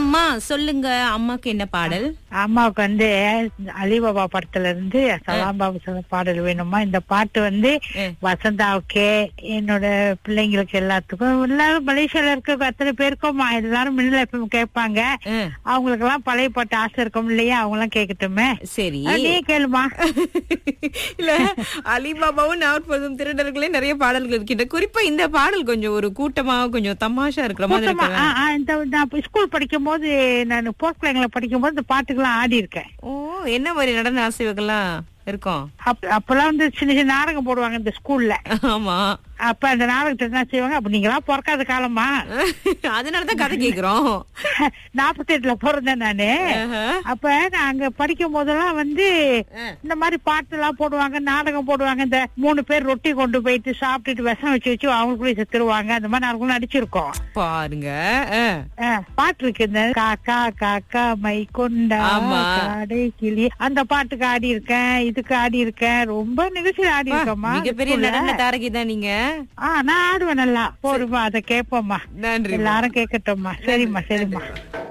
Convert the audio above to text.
அம்மா சொல்லுங்க அம்மாக்கு என்ன பாடல் அம்மாவுக்கு வந்து அலிபாபா படத்துல இருந்து சலாம் பாபு சொல்ல பாடல் வேணுமா இந்த பாட்டு வந்து ம். வசந்தாவுக்கு என்னோட பிள்ளைங்களுக்கு எல்லாத்துக்கும் எல்லாரும் மலேசியால இருக்க அத்தனை பேருக்கும் எல்லாரும் மின்னல் எப்பவும் கேட்பாங்க ம், அவங்களுக்கு எல்லாம் பழைய பாட்டு ஆசை இருக்கும் இல்லையா அவங்க எல்லாம் கேட்கட்டுமே சரி நீ கேளுமா இல்ல அலிபாபாவும் நாற்பதும் திருடர்களே நிறைய பாடல்கள் இருக்கின்ற குறிப்பா இந்த பாடல் கொஞ்சம் ஒரு கூட்டமா கொஞ்சம் தமாஷா இருக்கிற மாதிரி கூட்டமா, இருக்கு ஆ, ஆ, இந்த நான் இப்ப ஸ்கூல் படிக்கும் போது நான் போஸ்ட் பிள்ளைங்களை படிக்கும் போது இந்த பாட்டுக்கெல்லாம் ஆடி இருக்கேன் ஓ என்ன மாதிரி நடன அசைவுகள்லாம் இருக்கும் அப்- அப்பெல்லாம் வந்து சின்ன சின்ன நாடகம் போடுவாங்க இந்த ஸ்கூல்ல ஆமா அப்ப அந்த நாடகத்தை என்ன செய்வாங்க அப்ப நீங்க எல்லாம் பிறக்காத காலமா அதனாலதான் கதை கேக்குறோம் நாற்பத்தி எட்டுல பிறந்தேன் நானு ஆஹா. அப்ப நான் அங்க படிக்கும் போதெல்லாம் வந்து இந்த மாதிரி பாட்டு எல்லாம் போடுவாங்க நாடகம் போடுவாங்க இந்த மூணு பேர் ரொட்டி கொண்டு போயிட்டு சாப்பிட்டுட்டு விஷம் வச்சு வச்சு அவங்களுக்குள்ளே செத்துருவாங்க அந்த மாதிரி நாடகம் நடிச்சிருக்கோம் பாருங்க ஆ. ஆ, பாட்டு இருக்கு இந்த காக்கா காக்கா மை கொண்டா ஆமா. காடை கிளி அந்த பாட்டுக்கு ஆடி இருக்கேன் இதுக்கு ஆடி இருக்கேன் ரொம்ப நிகழ்ச்சியில் ஆடி இருக்கேம்மா மிகப்பெரிய ஸ்கூல்ல. நடன தாரகி தான் நீங்க ஆ நான் ஆடுவேன் நல்லா போடுமா அதை கேட்போம்மா நன்றி எல்லாரும் கேட்கட்டும்மா சரிம்மா சரிம்மா